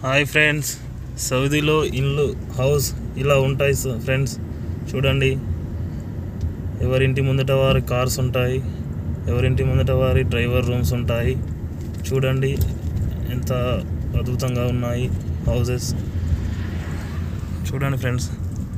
hi friends సౌదీలో ఇల్లు house ఇలా ఉంటాయి స- ఫ్రెండ్స్ చూడండి ఎవరింటి ముందట వారి కార్స్ ఉంటాయి ఎవరింటి ముందట వారి డ్రైవర్ రూమ్స్ ఉంటాయి చూడండి ఎంత అద్భుతంగా ఉన్నాయి హౌసెస్ చూడండి ఫ్రెండ్స్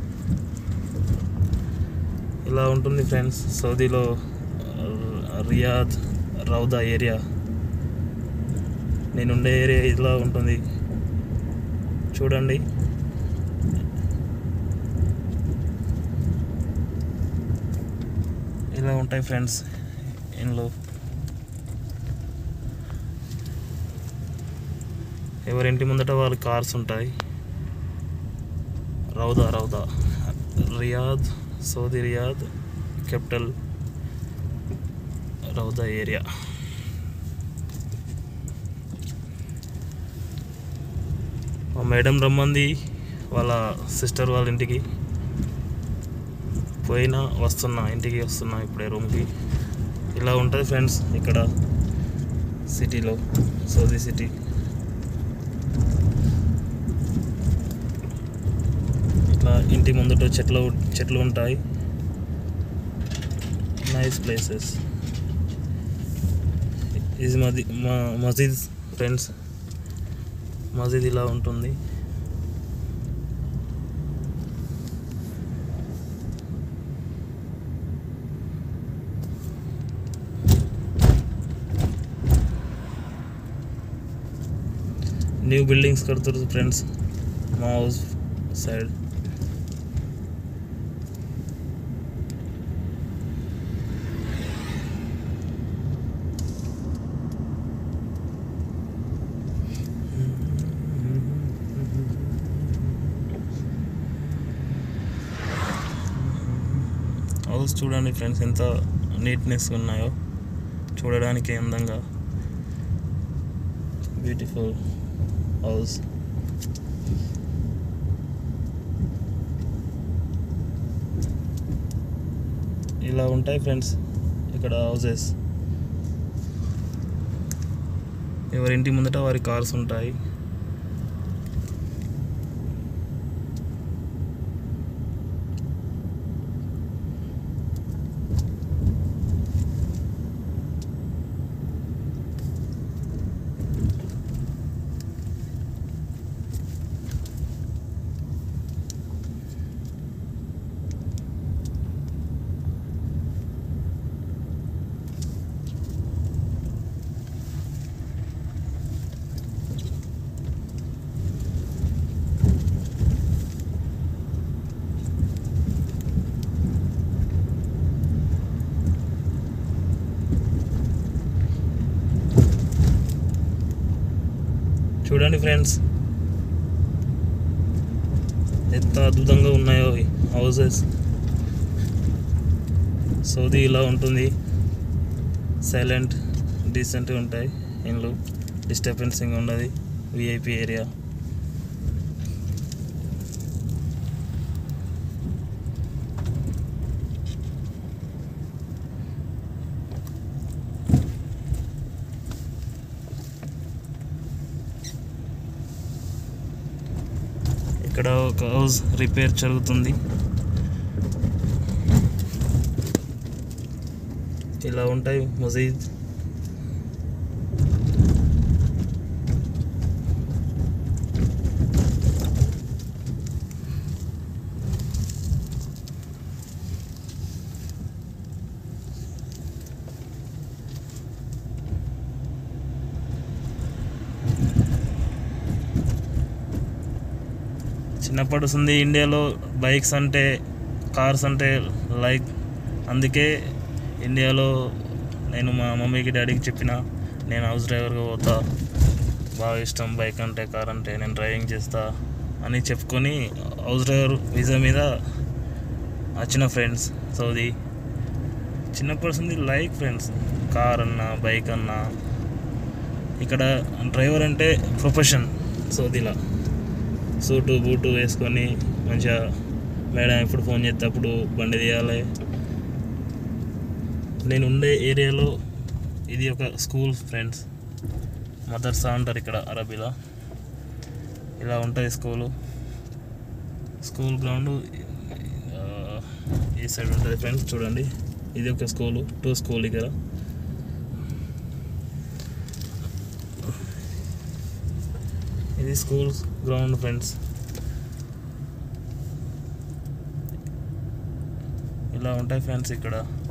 ఇలా ఉంటుంది ఫ్రెండ్స్ సౌదీలో ఆ, రియాద్ రౌదా ఏరియా నేనుండే ఏరియా ఇలా ఉంటుంది చూడండి ఇలా ఉంటాయి ఫ్రెండ్స్ ఇంట్లో ఎవరింటి ముందట వాళ్ళ కార్స్ ఉంటాయి Rawdah Rawdah Riyadh Saudi Riyadh capital Rawdah area మా మేడం రమ్మంది వాళ్ళ సిస్టర్ వాళ్ళ ఇంటికి పోయినా వస్తున్నా ఇంటికి వస్తున్నా ఇప్పుడే రూమ్కి ఇలా ఉంటుంది ఫ్రెండ్స్ ఇక్కడ సిటీలో సౌదీ సిటీ ఇట్లా ఇంటి ముందట చెట్లు చెట్లు ఉంటాయి నైస్ ప్లేసెస్ ఇది మది మా మసీద్ ఫ్రెండ్స్ మసీద్ ఇలా ఉంటుంది న్యూ బిల్డింగ్స్ కడుతున్నారు ఫ్రెండ్స్ మా హౌస్ సైడ్ హౌస్ చూడండి ఫ్రెండ్స్ ఎంత నీట్నెస్ ఉన్నాయో చూడడానికి అందంగా బ్యూటిఫుల్ హౌస్ ఇలా ఉంటాయి ఫ్రెండ్స్ ఇక్కడ హౌసెస్ ఎవరింటి ముందట వారి కార్స్ ఉంటాయి చూడండి ఫ్రెండ్స్ ఎంత అద్భుతంగా ఉన్నాయో ఈ హౌసెస్ సౌదీ ఇలా ఉంటుంది సైలెంట్ డీసెంట్గా ఉంటాయి ఇండ్లు డిస్టర్బెన్సింగ్ ఉండదు విఐపి ఏరియా ఇక్కడ ఒక హౌస్ రిపేర్ జరుగుతుంది ఇలా ఉంటాయి మసీద్ చిన్నప్పటి నుండి ఇండియాలో బైక్స్ అంటే కార్స్ అంటే లైక్ అందుకే ఇండియాలో నేను మా మమ్మీకి డాడీకి చెప్పిన నేను హౌస్ డ్రైవర్గా పోతా బాగా ఇష్టం బైక్ అంటే కార్ అంటే నేను డ్రైవింగ్ చేస్తా అని చెప్పుకొని హౌస్ డ్రైవర్ వీసా మీద వచ్చిన ఫ్రెండ్స్ సౌదీ చిన్నప్పటి నుండి లైక్ ఫ్రెండ్స్ కార్ అన్నా బైక్ అన్నా ఇక్కడ డ్రైవర్ అంటే ప్రొఫెషన్ సౌదీలో సూటు బూటు వేసుకొని మంచిగా మేడం ఎప్పుడు ఫోన్ చేస్తే అప్పుడు బండి తీయాలి నేను ఉండే ఏరియాలో ఇది ఒక స్కూల్ ఫ్రెండ్స్ మదర్సా అంటారు ఇక్కడ అరబీలో ఇలా ఉంటుంది స్కూలు స్కూల్ గ్రౌండ్ ఆ, ఈ సైడ్ ఉంటుంది ఫ్రెండ్స్ చూడండి ఇది ఒక స్కూలు టూ స్కూల్ ఇక్కడ ఇది స్కూల్ గ్రౌండ్ ఫ్రెండ్స్ ఇలా ఉంటాయి ఫ్రెండ్స్ ఇక్కడ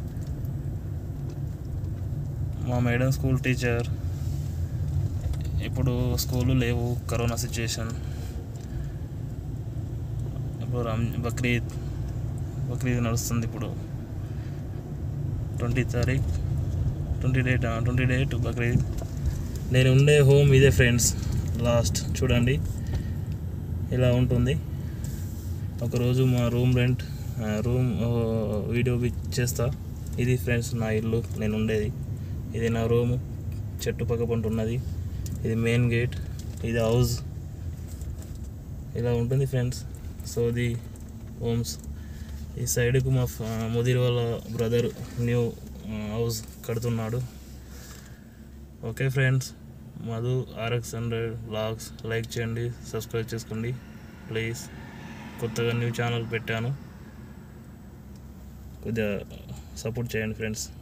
మా మేడం స్కూల్ టీచర్ ఇప్పుడు స్కూలు లేవు కరోనా సిచ్యుయేషన్ ఇప్పుడు రం బక్రీద్ బక్రీద్ నడుస్తుంది ఇప్పుడు ట్వంటీ తారీఖ్ twenty date twenty date Bakrid నేను ఉండే హోమ్ ఇదే ఫ్రెండ్స్ లాస్ట్ చూడండి ఇలా ఉంటుంది ఒకరోజు మా రూమ్ రెంట్ రూమ్ వీడియో చేస్తా ఇది ఫ్రెండ్స్ నా ఇల్లు నేను ఉండేది ఇది నా రూము చెట్టు పక్క పంట ఉన్నది ఇది మెయిన్ గేట్ ఇది హౌస్ ఇలా ఉంటుంది ఫ్రెండ్స్ సో ది హోమ్స్ ఈ సైడ్కు మా ఫ- ముదిరి వాళ్ళ బ్రదర్ న్యూ హౌస్ కడుతున్నాడు okay friends Madhu RX hundred vlogs like చేయండి సబ్స్క్రైబ్ చేసుకోండి ప్లీజ్ కొత్తగా న్యూ ఛానల్ పెట్టాను కొద్దిగా సపోర్ట్ చేయండి ఫ్రెండ్స్